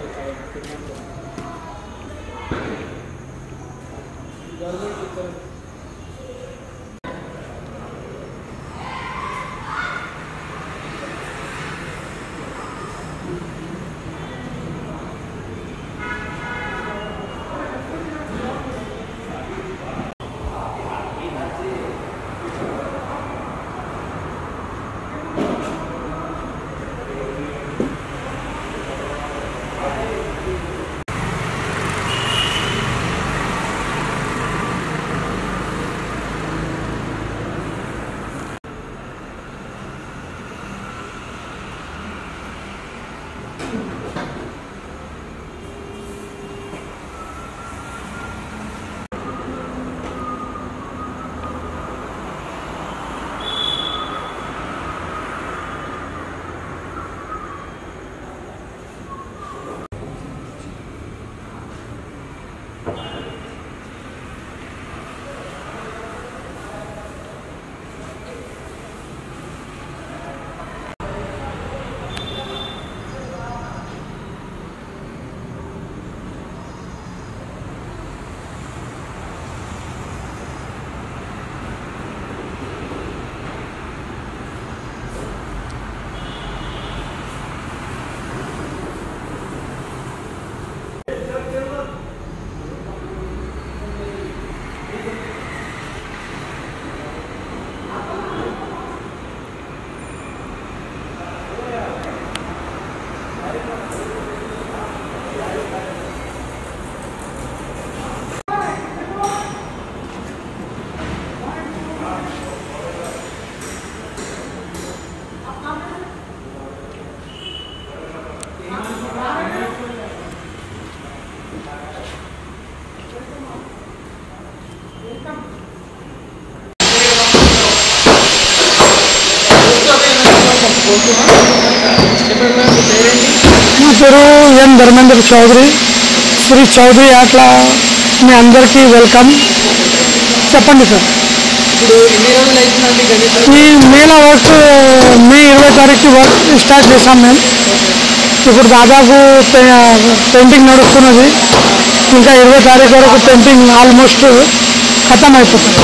నా పేరు ఎన్ ధర్మేంద్ర చౌదరి శ్రీ చౌదరి అట్లా మీ అందరికీ వెల్కమ్ చెప్పండి సార్ ఇప్పుడు ఎన్ని రోజులు అవుతుందండి గణితం ఈ మేళ వర్క్ మే ఇరవై తారీఖు వర్క్ స్టార్ట్ చేసాం మేము ఇప్పుడు దాదాపు పె- పెయింటింగ్ నడుస్తున్నది ఇంకా ఇరవై తారీఖు వరకు పెయింటింగ్ ఆల్మోస్ట్ ఖతం అయిపోతుంది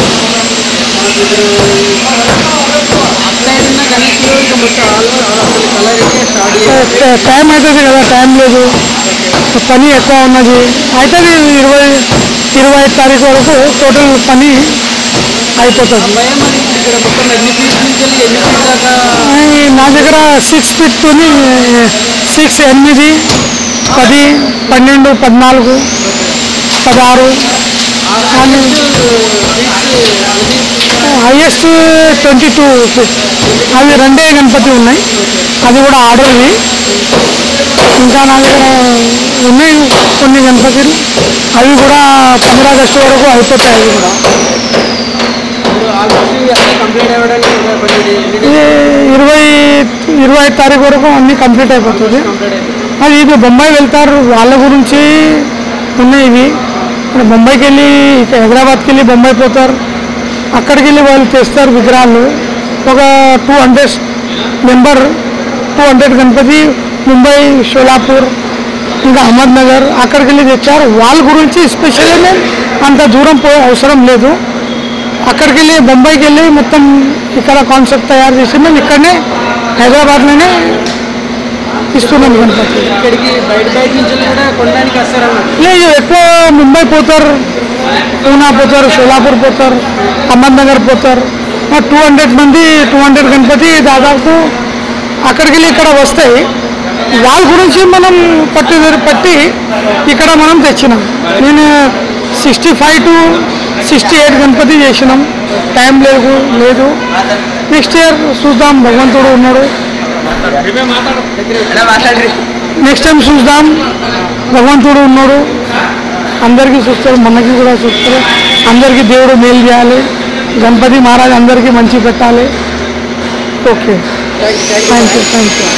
అప్లైడ్ ఉన్న గణేష్లో ఇక మొత్తం ఆల్మోస్ట్ అసలు కలరింగ్ స్టార్ట్ చేయాలి ట- టైం అవుతుంది కదా టైం లేదు పని ఎక్కువ ఉన్నది అవుతుంది ఇరవై ఇరవై ఐదు తారీఖు వరకు టోటల్ పని అయిపోతుంది భయం మరి ఇప్పుడు ఇక్కడ మొత్తం ఎన్ని ఫీట్ నుంచి వెళ్ళి ఎన్ని ఫీట్ దాకా ఈ నా దగ్గర సిక్స్ ఫిట్తోని సిక్స్ ఎనిమిది పది పన్నెండు పద్నాలుగు పదహారు కానీ హైయెస్ట్ ట్వంటీ టూ ఫిట్ అవి రెండే గణపతి ఉన్నాయి అది కూడా ఆర్డర్వి ఇంకా నా దగ్గర ఉన్నాయి కొన్ని గణపతులు అవి కూడా పంద్రా ఆగస్టు వరకు అయిపోతాయి అవి కూడా ఇప్పుడు ఆల్మోస్ట్ అన్ని కంప్లీట్ అవ్వడానికి ఇంకా కొన్ని ఎన్ని ఇది ఇరవై ఇరవై ఐదు తారీఖు వరకు అన్నీ కంప్లీట్ అయిపోతుంది కంప్లీట్ అయిపోయింది అది ఇది బొంబాయి వెళ్తారు వాళ్ళ గురించి ఉన్నాయి ఇవి ఇప్పుడు బొంబాయికి వెళ్ళి ఇక హైదరాబాద్కి వెళ్ళి బొంబాయి పోతారు అక్కడికి వెళ్ళి వాళ్ళు తెస్తారు విగ్రహాలు ఒక two hundred member two hundred Ganapati Mumbai Sholapur ఇంకా అహ్మద్నగర్ అక్కడికి వెళ్ళి తెచ్చారు వాళ్ళ గురించి స్పెషల్గా మేము అంత దూరం పోయే అవసరం లేదు అక్కడికి వెళ్ళి బొంబాయికి వెళ్ళి మొత్తం ఇక్కడ కాన్సెప్ట్ తయారు చేసి మేము ఇక్కడనే హైదరాబాద్లోనే ఇస్తున్నాం గణపతి ఇక్కడికి బయట బయట నుంచి కూడా కొనడానికి వస్తారన్నమాట లేదు ఎక్కువ ముంబై పోతారు పూనా పోతారు షోలాపూర్ పోతారు అహ్మద్నగర్ పోతారు టూ హండ్రెడ్ మంది టూ హండ్రెడ్ గణపతి దాదాపు అక్కడికి వెళ్ళి ఇక్కడ వస్తాయి వాళ్ళ గురించి మనం పట్టి పట్టి ఇక్కడ మనం తెచ్చినాం నేను sixty five to sixty eight Ganapati చేసినాం టైం లేదు లేదు నెక్స్ట్ ఇయర్ చూద్దాం భగవంతుడు ఉన్నాడు మాట్లాడి నెక్స్ట్ టైం చూద్దాం భగవంతుడు ఉన్నాడు అందరికీ చూస్తారు మనకి కూడా చూస్తారు అందరికీ దేవుడు మేలు చేయాలి గణపతి మహారాజ్ అందరికీ మంచి పెట్టాలి okay thank you thank you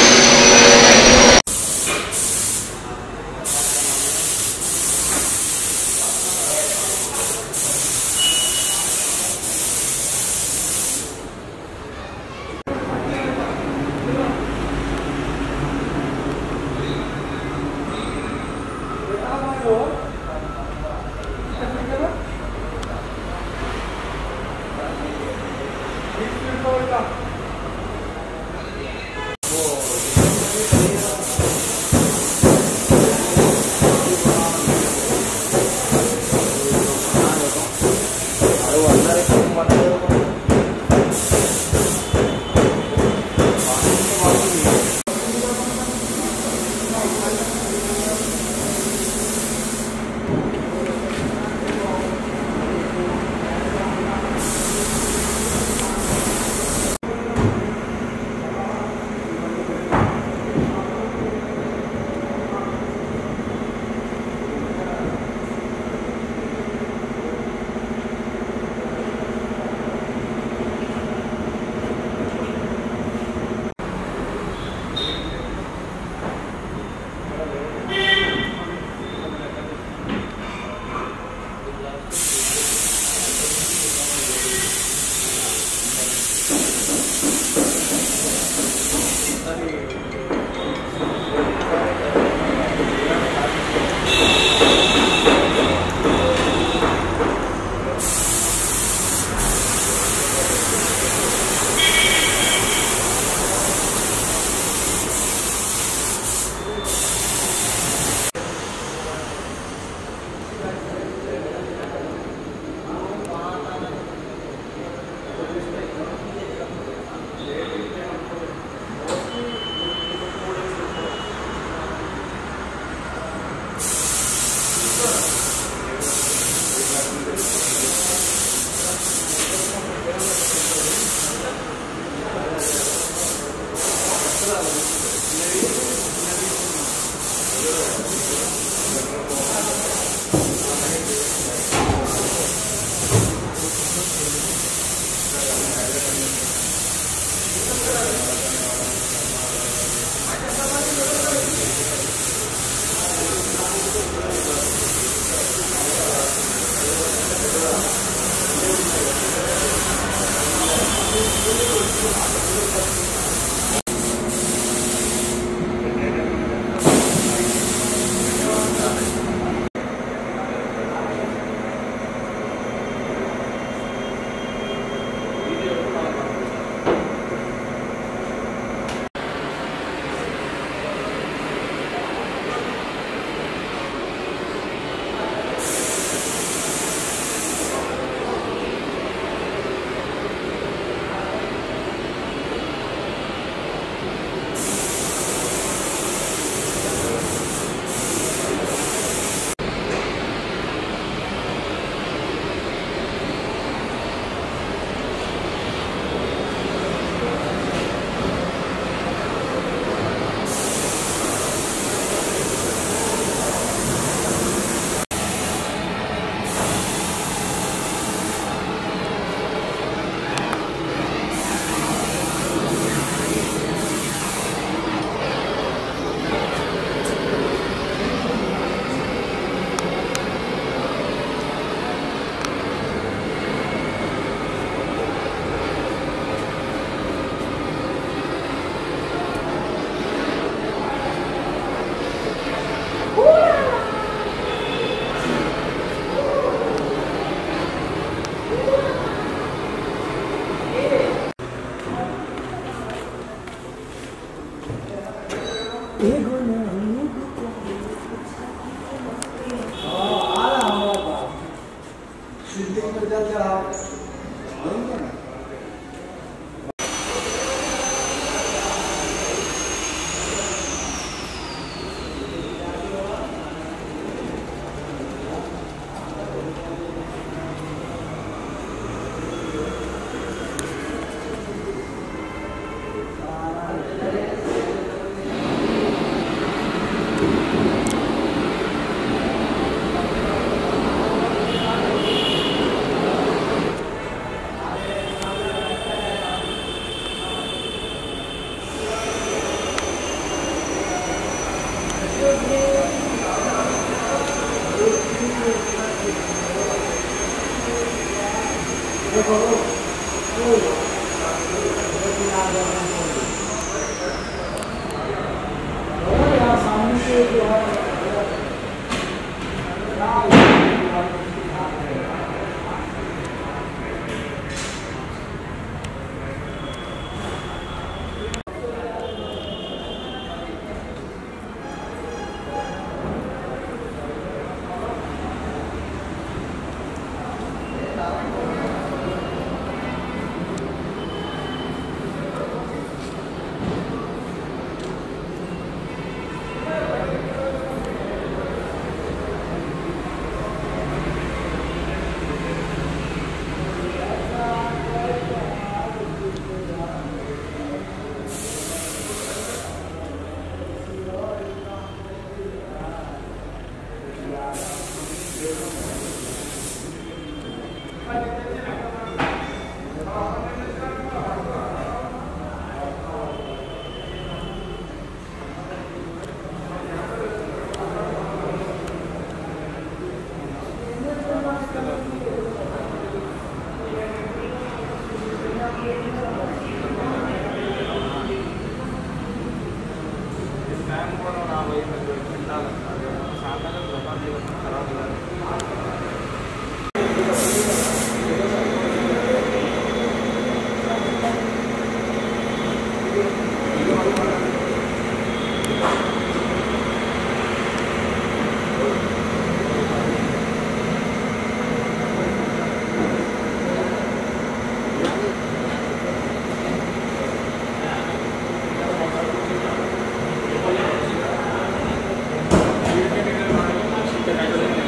Thank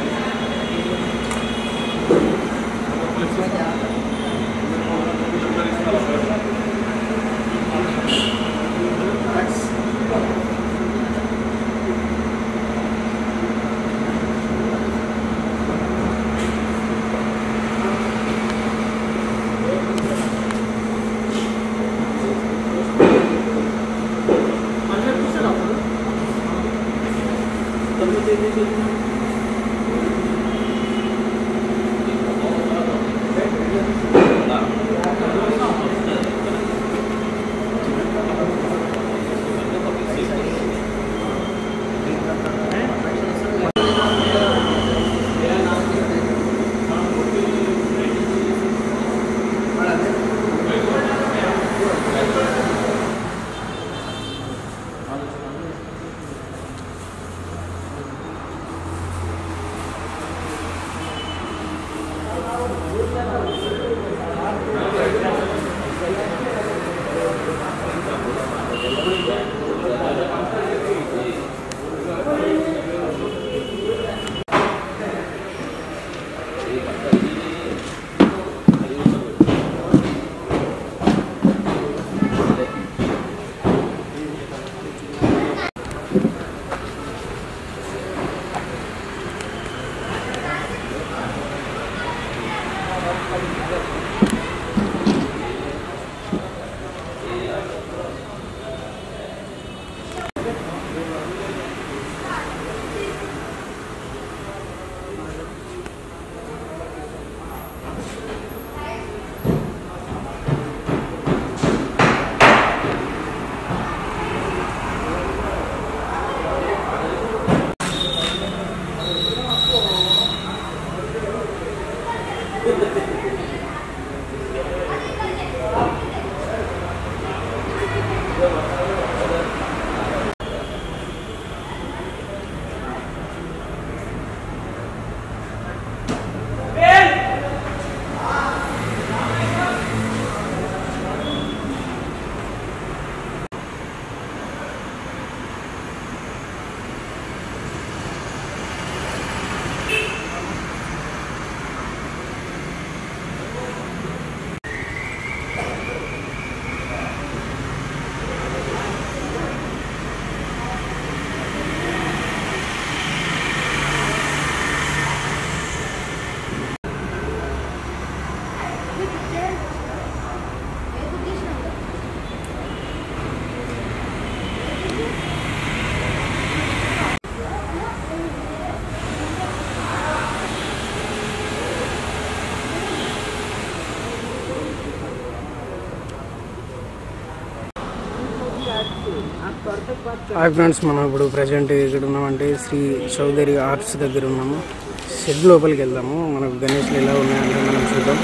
hi friends మనం ఇప్పుడు ప్రజెంట్ ఇక్కడ ఉన్నామంటే శ్రీ చౌదరి ఆర్ట్స్ దగ్గర ఉన్నాము షెడ్ లోపలికి వెళ్దాము మనకు గణేష్లు ఎలా ఉన్నాయంటే మనం చూద్దాం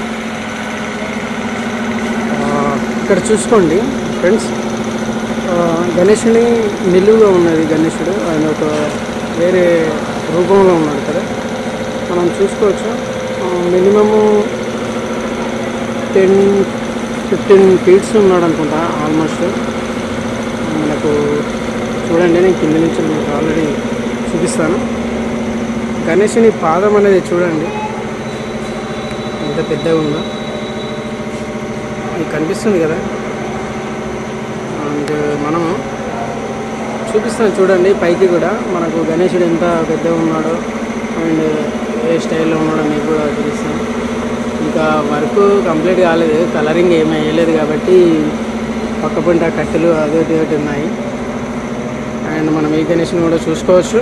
ఆ, ఇక్కడ చూసుకోండి ఫ్రెండ్స్ ఆ, గణేశుని నిలువుగా ఉన్నది గణేశుడు ఆయన ఒక వేరే రూపంలో ఉన్నాడు కదా మనం చూసుకోవచ్చు మినిమము టెన్ ఫిఫ్టీన్ ఫీట్స్ ఉన్నాడు అనుకుంటా ఆల్మోస్ట్ మనకు చూడండి నేను కింద నుంచి మీకు ఆల్రెడీ చూపిస్తాను గణేషుని పాదం అనేది చూడండి ఎంత పెద్దగా ఉందో మీకు కనిపిస్తుంది కదా అండ్ మనము చూపిస్తాను చూడండి పైకి కూడా మనకు గణేశుడు ఎంత పెద్దగా ఉన్నాడో అండ్ ఏ స్టైల్లో ఉన్నాడో మీకు కూడా చూపిస్తాను ఇంకా వర్క్ కంప్లీట్ కాలేదు కలరింగ్ ఏమీ వేయలేదు కాబట్టి పక్క పంట కట్టెలు అదొకటి ఒకటి ఉన్నాయి అండ్ మనం ఈ గణేష్ని కూడా చూసుకోవచ్చు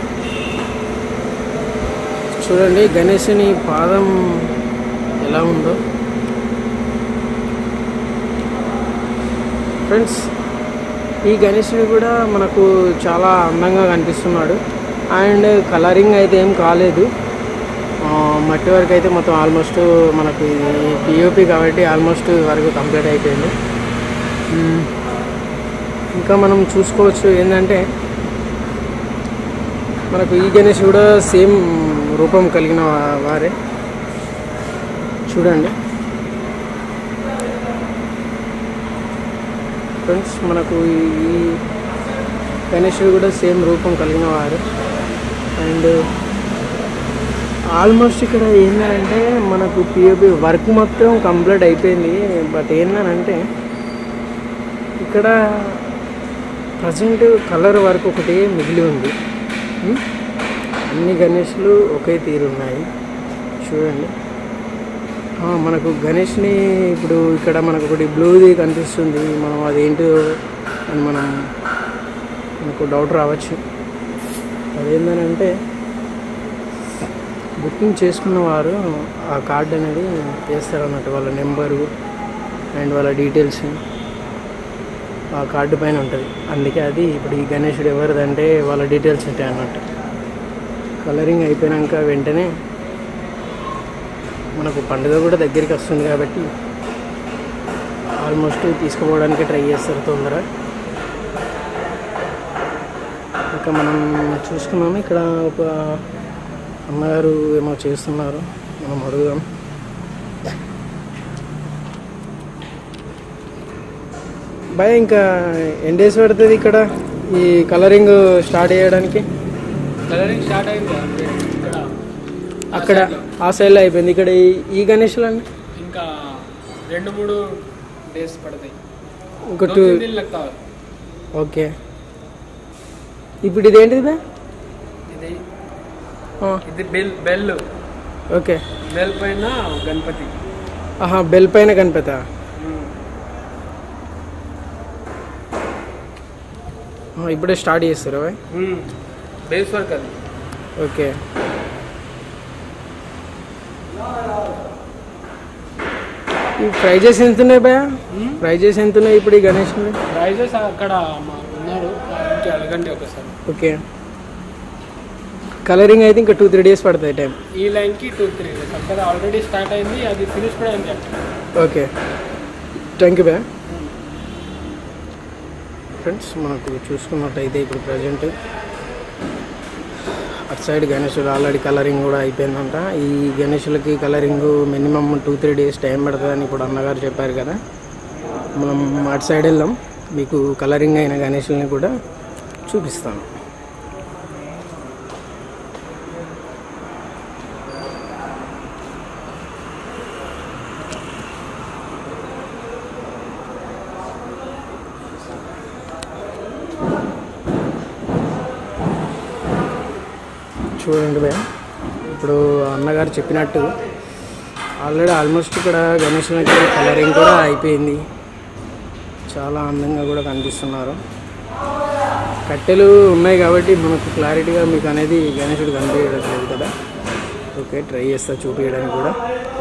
చూడండి గణేషుని పాదం ఎలా ఉందో ఫ్రెండ్స్ ఈ గణేశుడు కూడా మనకు చాలా అందంగా కనిపిస్తున్నాడు అండ్ కలరింగ్ అయితే ఏం కాలేదు ఆ, మట్టి వరకు అయితే మొత్తం ఆల్మోస్ట్ మనకు పిఓపి కాబట్టి ఆల్మోస్ట్ వరకు కంప్లీట్ అయిపోయింది మ్మ్. ఇంకా మనం చూసుకోవచ్చు ఏంటంటే మనకు ఈ గణేష్ కూడా సేమ్ రూపం కలిగిన వా- వారే చూడండి ఫ్రెండ్స్ మనకు ఈ గణేశుడు కూడా సేమ్ రూపం కలిగిన వారు అండ్ ఆల్మోస్ట్ ఇక్కడ ఏంటంటే మనకు పిఓపి వర్క్ మొత్తం కంప్లీట్ అయిపోయింది బట్ ఏంటంటే ఇక్కడ ప్రజెంట్ కలర్ వర్క్ ఒకటి మిగిలి ఉంది ఉం? అన్ని గణేష్లు ఒకే తీరు ఉన్నాయి చూడండి ఆ, మనకు గణేష్ని ఇప్పుడు ఇక్కడ మనకు ఒకటి బ్లూది కనిపిస్తుంది మనం అదేంటో అని మనం మనకు డౌట్ రావచ్చు అదేంటంటే బుకింగ్ చేసుకున్న వారు ఆ కార్డు అనేది చేస్తారు అన్నట్టు వాళ్ళ నెంబరు అండ్ వాళ్ళ డీటెయిల్స్ ఆ కార్డు పైన ఉంటుంది అందుకే అది ఇప్పుడు ఈ గణేశుడు ఎవరిదంటే వాళ్ళ డీటెయిల్స్ ఉంటాయి అన్నట్టు కలరింగ్ అయిపోయాక వెంటనే మనకు పండుగ కూడా దగ్గరికి వస్తుంది కాబట్టి ఆల్మోస్ట్ తీసుకుపోవడానికి ట్రై చేస్తారు తొందర ఇంకా మనం చూసుకున్నాము ఇక్కడ ఒక అమ్మగారు ఏమో చేస్తున్నారు మనం అడుగుదాం భయ ఇంకా ఎన్ని డేస్ పడుతుంది ఇక్కడ ఈ కలరింగ్ స్టార్ట్ చేయడానికి కలరింగ్ స్టార్ట్ అయింది ఇక్కడ అక్కడ ఆ సైడ్లో అయిపోయింది ఇక్కడ ఈ- ఈ గణేష్లు అండి ఇంకా రెండు మూడు డేస్ పడతాయి ఇంకో టూ లెక్క ఓకే ఇప్పుడు ఇది ఏంటిది బే ఇది ఆ, ఇది బెల్ బెల్ ఓకే బెల్ పైన గణపతి ఆహా బెల్ పైన కనిపెతా ఇప్పుడే స్టార్ట్ చేస్తారా బాయ్ బేస్ వర్క్ అది ఓకే ఈ ప్రైజెస్ ఎంత ఉన్నాయి భయ ప్రైజెస్ ఎంత ఉన్నాయి ఇప్పుడు ఈ గణేష్ ప్రైజెస్ అక్కడ మా ఉన్నాడు ఇంటి అడగండి ఒకసారి ఓకే కలరింగ్ అయితే ఇంకా టూ త్రీ డేస్ పడుతుంది టైం ఈ లైన్కి టూ త్రీ డేస్ అక్కడ ఆల్రెడీ స్టార్ట్ అయింది అది ఫినిష్ కూడా అయింది ఓకే థ్యాంక్ యూ భయ ఫ్రెండ్స్ మనకు చూసుకున్నట్టయితే ఇప్పుడు ప్రజెంట్ అటు సైడ్ గణేశుడు ఆల్రెడీ కలరింగ్ కూడా అయిపోయిందంట ఈ గణేశులకి colouring minimum two three days time పడుతుందని ఇప్పుడు అన్నగారు చెప్పారు కదా మనం అటు సైడ్ వెళ్దాం మీకు కలరింగ్ అయిన గణేశుల్ని కూడా చూపిస్తాను చూడండి భయ ఇప్పుడు అన్నగారు చెప్పినట్టు ఆల్రెడీ ఆల్మోస్ట్ ఇక్కడ గణేశునికి కలరింగ్ కూడా అయిపోయింది చాలా అందంగా కూడా కనిపిస్తున్నారు కట్టెలు ఉన్నాయి కాబట్టి మనకు క్లారిటీగా మీకు అనేది గణేశుడు కనిపించట్లేదు కదా ఓకే ట్రై చేస్తా చూపించడానికి కూడా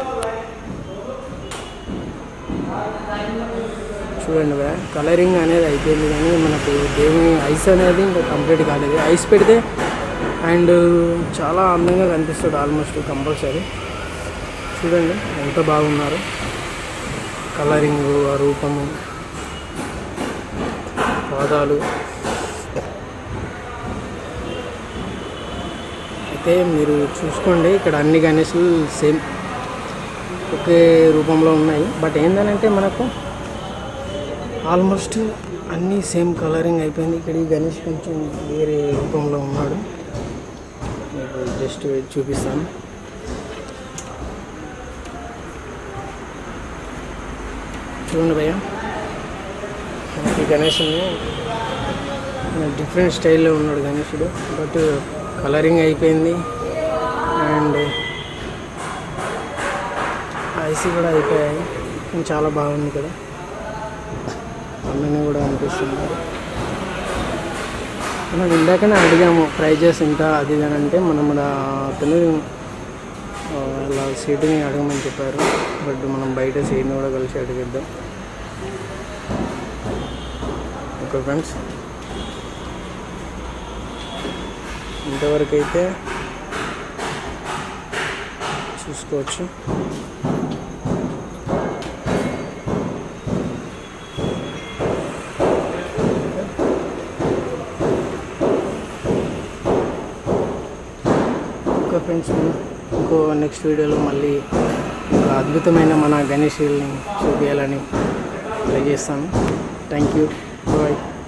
చూడండి భయ కలరింగ్ అనేది అయిపోయింది కానీ మనకు దేవుని ఐస్ అనేది ఇంకా కంప్లీట్ కాలేదు ఐస్ పెడితే అండ్ చాలా అందంగా కనిపిస్తుంది ఆల్మోస్ట్ కంపల్సరీ చూడండి ఎంత బాగున్నారు కలరింగ్ ఆ రూపము పాదాలు అయితే మీరు చూసుకోండి ఇక్కడ అన్ని గణేశులు సేమ్ ఒకే రూపంలో ఉన్నాయి బట్ ఏంటంటే మనకు ఆల్మోస్ట్ అన్నీ సేమ్ కలరింగ్ అయిపోయింది ఇక్కడ ఈ గణేష్ కొంచెం వేరే రూపంలో ఉన్నాడు మీకు జస్ట్ చూపిస్తాను చూడండి భయ్య ఈ గణేషుని డిఫరెంట్ స్టైల్లో ఉన్నాడు గణేశుడు బట్ కలరింగ్ అయిపోయింది అండ్ ఐసీ కూడా అయిపోయాయి చాలా బాగుంది కదా అన్నని కూడా అనిపిస్తున్నారు మనం ఇందాకనే అడిగాము ప్రైజెస్ ఎంత అది ఇది అని అంటే మనం ఇక్కడ అతను ఆ, ఇలా సీటుని అడగమని చెప్పారు బట్ మనం బయట సీట్ని కూడా కలిసి అడిగిద్దాం ఓకే ఫ్రెండ్స్ ఇంతవరకు అయితే చూసుకోవచ్చు ఓకే ఫ్రెండ్స్ ఇంకో నెక్స్ట్ వీడియోలో మళ్ళీ ఒక అద్భుతమైన మన గణేషుల్ని చూపించాలని ట్రై చేస్తాను థ్యాంక్ యూ బాయ్